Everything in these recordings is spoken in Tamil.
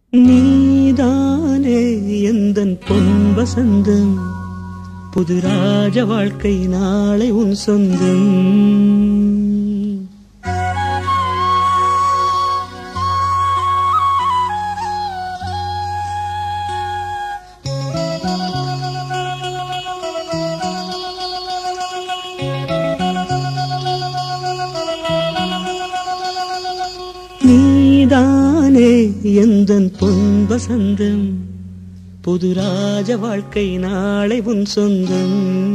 நீதானே எந்தன் பொன் வசந்தம் புது ராஜ வாழ்க்கை நாளை உன் சொந்தம் நீதானே எந்தன் பொன் வசந்தம் புது ராஜ வாழ்க்கை நாளை உன் சொந்தம்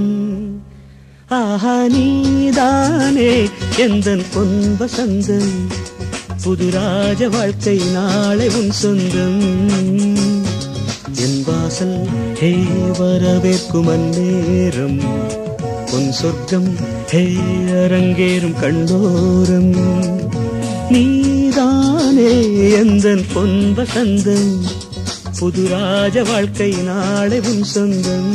ஆஹா நீதானே எந்தன் பொன் வசந்தம் புது ராஜ வாழ்க்கை நாளை உன் சொந்தம் என் வாசல் ஹே வரவேற்கும் அந்நேரம் உன் சொர்க்கம் ஹே அரங்கேறும் கண்டோரம் நீதானே எந்தன் பொன் வசந்தம் புது ராஜ வாழ்க்கை நாளை உன் சொந்தம்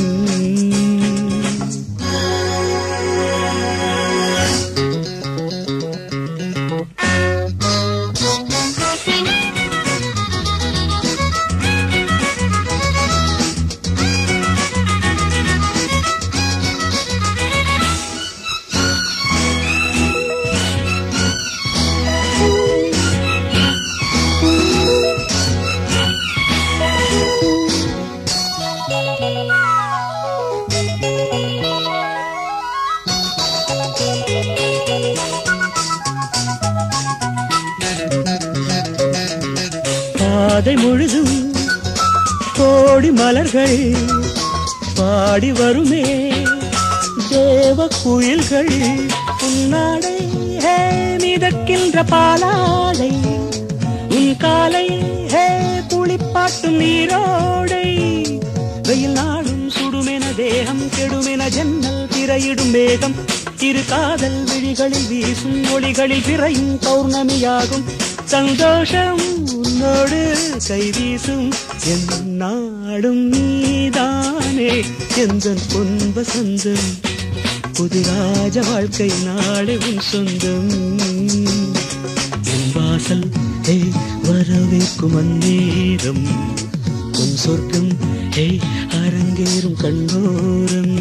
பாதை முழுதும் கோடி மலர்கள் பாடி வருமே தேவ குயில்கள் உன்னாடை ஹே மிதக்கின்ற பாலாடை உன் காலை ஹே துளிப்பாட்டும் நீரோடை வெயில் நாளும் சுடுமென தேகம் கெடுமென ஜன்னல் திரையிடும் மேகம் இரு காதல் விழிகளில் வீசும் ஒளிகளில் பிறையும் பௌர்ணமியாகும் சந்தோஷம் உன்னோடு கை வீசும் என் நாடும் நீதானே எந்த பொன் வசந்தம் புது ராஜ வாழ்க்கை நாடு உன் சொந்தம் என் வாசல் ஹே வரவேற்கும் அந்நேரம் உன் சொர்க்கம் ஹே அரங்கேறும் கண்ணோரம்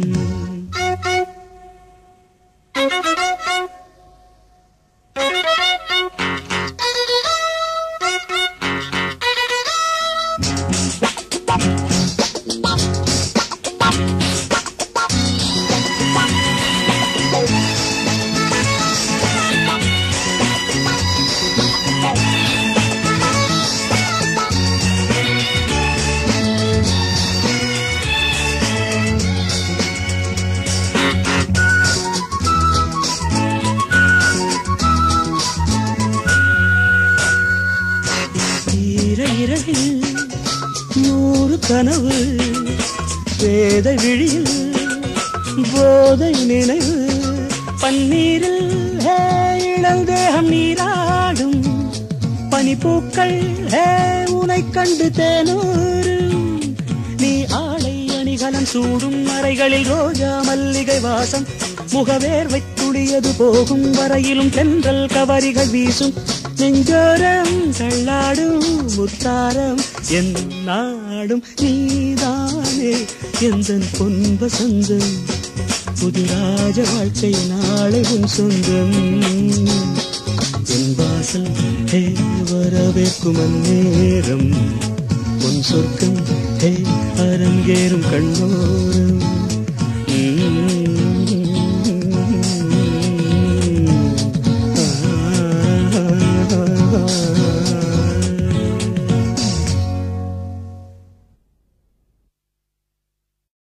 ஈர இரவில் நூறு கனவு வேத விழியில் போதை நினைவு பன்னீரில் ஹே இளந்தேகம் நீராடும் பனிப்பூக்கள் ஹே உனை கண்டு தேனூரும் நீ ஆடை அணிகலன் சூடும் அறைகளில் ரோஜா மல்லிகை வாசம் முகவேர்வை துளியது போகும் வரையிலும் தென்றல் கவரிகள் வீசும் நெஞ்சோரம் தள்ளாடும் முத்தாரம் என் நாடும் நீதானே எந்த பொன் வசந்தம் புது ராஜ வாழ்க்கை நாளை உன் சொந்தம் என் வாசல் ஹே வரவேற்கும் அந்நேரம் உன் சொர்க்கம் ஹே அரங்கேறும் கண்ணோரம்